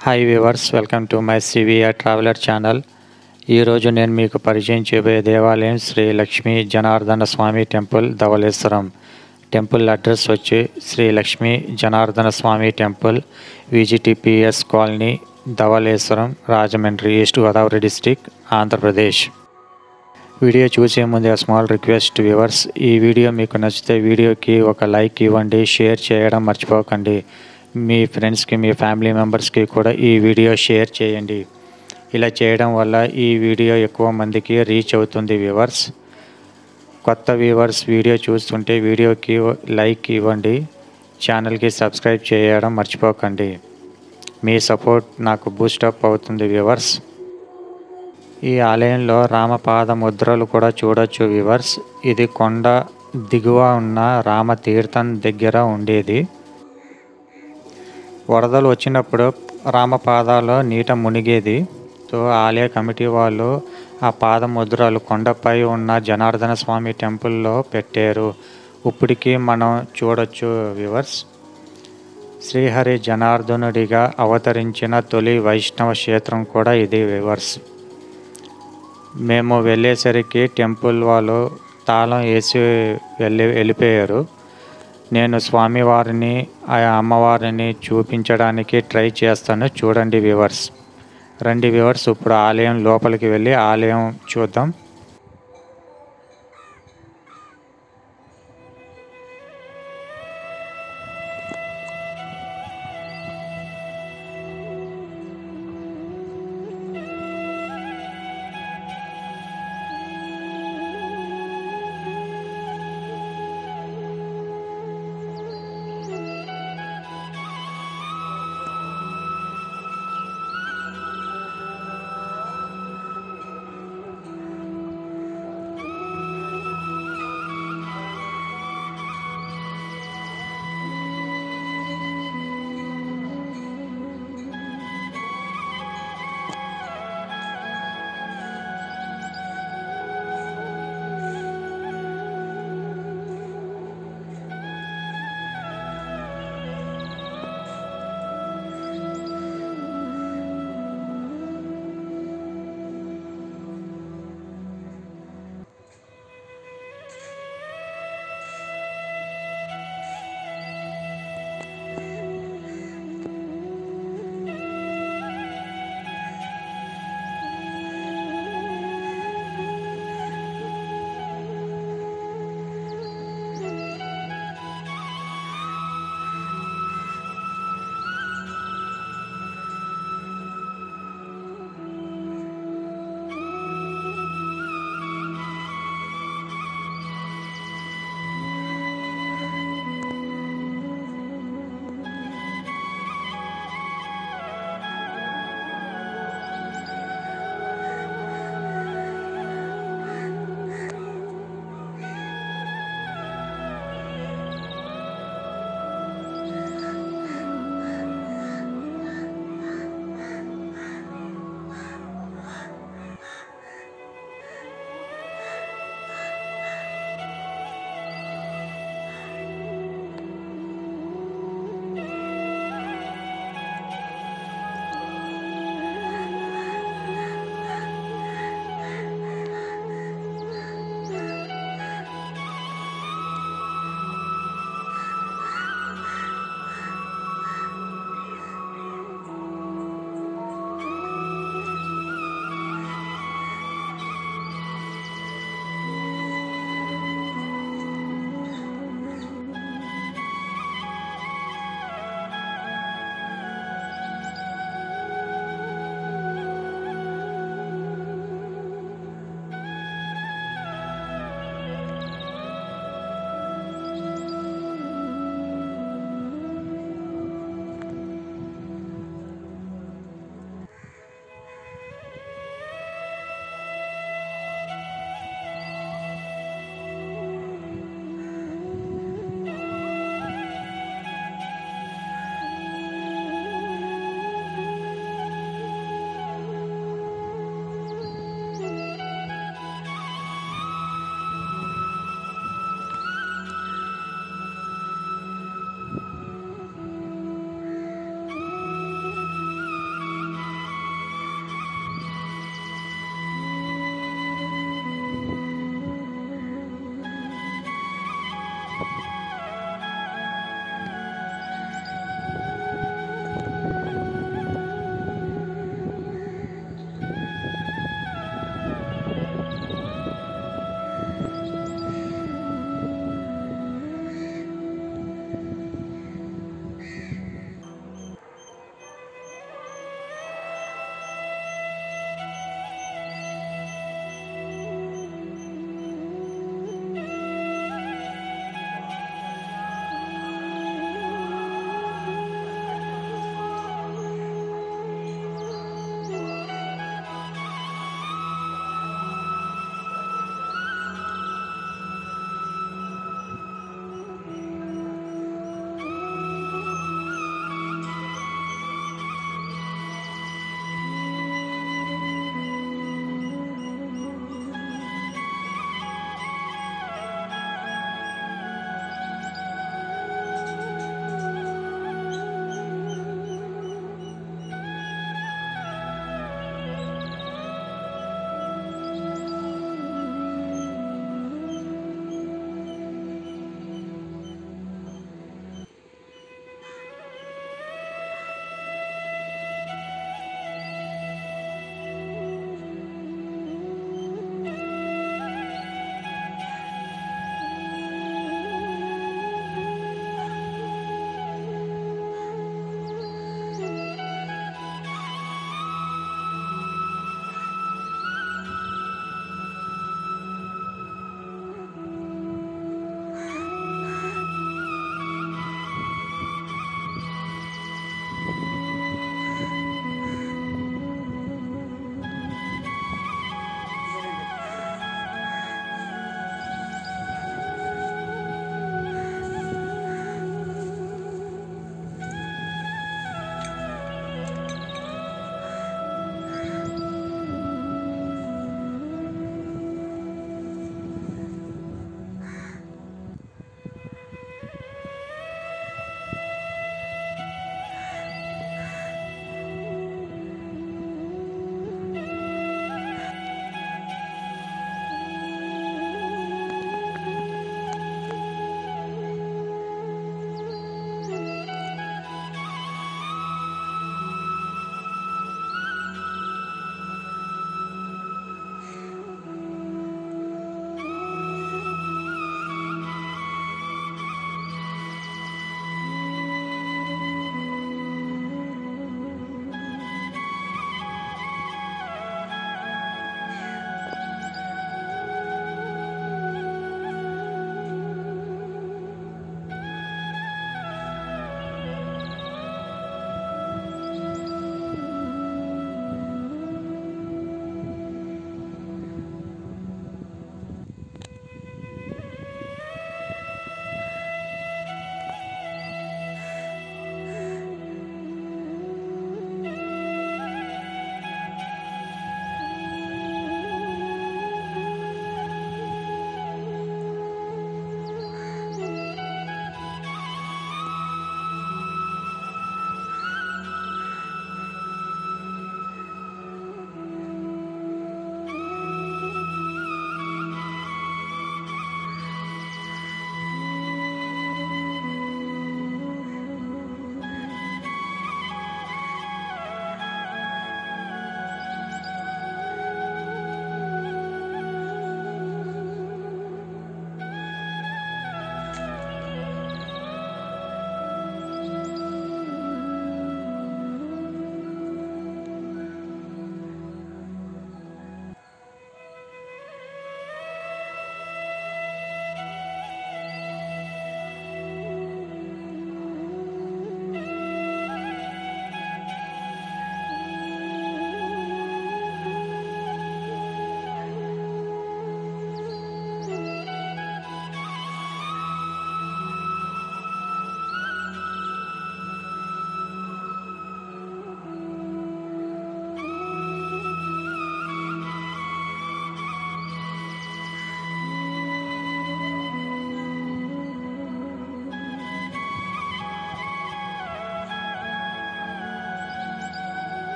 hi viewers welcome to my CVR traveller channel ఈరోజు నేను మీకు పరిచయం చేయబోయే దేవాలయం Shri Lakshmi Janardhana Swamy temple Dhavaleswaram temple address వచ్చి శ్రీ లక్ష్మీ జనార్దన స్వామి టెంపుల్ విజిటిపిఎస్ colony Dhavaleswaram Rajahmundry east Godavari district Andhra Pradesh video చూసే ముందు స్మాల్ రిక్వెస్ట్ వ్యూవర్స్ ఈ వీడియో మీకు నచ్చితే వీడియోకి ఒక లైక్ ఇవ్వండి షేర్ చేయడం మర్చిపోకండి మీ ఫ్రెండ్స్కి మీ ఫ్యామిలీ మెంబర్స్కి కూడా ఈ వీడియో షేర్ చేయండి ఇలా చేయడం వల్ల ఈ వీడియో ఎక్కువ మందికి రీచ్ అవుతుంది వ్యూవర్స్ కొత్త వ్యూవర్స్ వీడియో చూస్తుంటే వీడియోకి లైక్ ఇవ్వండి ఛానల్కి సబ్స్క్రైబ్ చేయడం మర్చిపోకండి మీ సపోర్ట్ నాకు బూస్టప్ అవుతుంది వ్యూవర్స్ ఈ ఆలయంలో రామపాద ముద్రలు కూడా చూడొచ్చు వివర్స్ ఇది కొండ దిగువ ఉన్న రామతీర్థం దగ్గర ఉండేది వరదలు వచ్చినప్పుడు రామపాదాలో నీట మునిగేది సో ఆలయ కమిటీ వాళ్ళు ఆ పాద ముద్రలు కొండపై ఉన్న జనార్దన స్వామి టెంపుల్లో పెట్టారు ఇప్పటికీ మనం చూడొచ్చు వివర్స్ శ్రీహరి జనార్దనుడిగా అవతరించిన తొలి వైష్ణవ క్షేత్రం కూడా ఇది వివర్స్ మేము వెళ్ళేసరికి టెంపుల్ వాళ్ళు తాళం వేసి వెళ్ళి వెళ్ళిపోయారు నేను స్వామివారిని ఆ అమ్మవారిని చూపించడానికి ట్రై చేస్తాను చూడండి వివర్స్ రండి వివర్స్ ఇప్పుడు ఆలయం లోపలికి వెళ్ళి ఆలయం చూద్దాం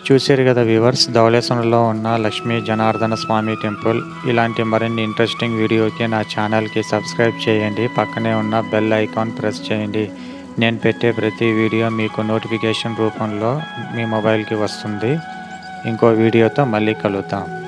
చూశారు కదా వ్యూవర్స్ ధవళేశ్వరంలో ఉన్న లక్ష్మీ జనార్దన స్వామి టెంపుల్ ఇలాంటి మరిన్ని ఇంట్రెస్టింగ్ వీడియోకి నా ఛానల్కి సబ్స్క్రైబ్ చేయండి పక్కనే ఉన్న బెల్ ఐకాన్ ప్రెస్ చేయండి నేను పెట్టే ప్రతి వీడియో మీకు నోటిఫికేషన్ రూపంలో మీ మొబైల్కి వస్తుంది ఇంకో వీడియోతో మళ్ళీ కలుద్దాం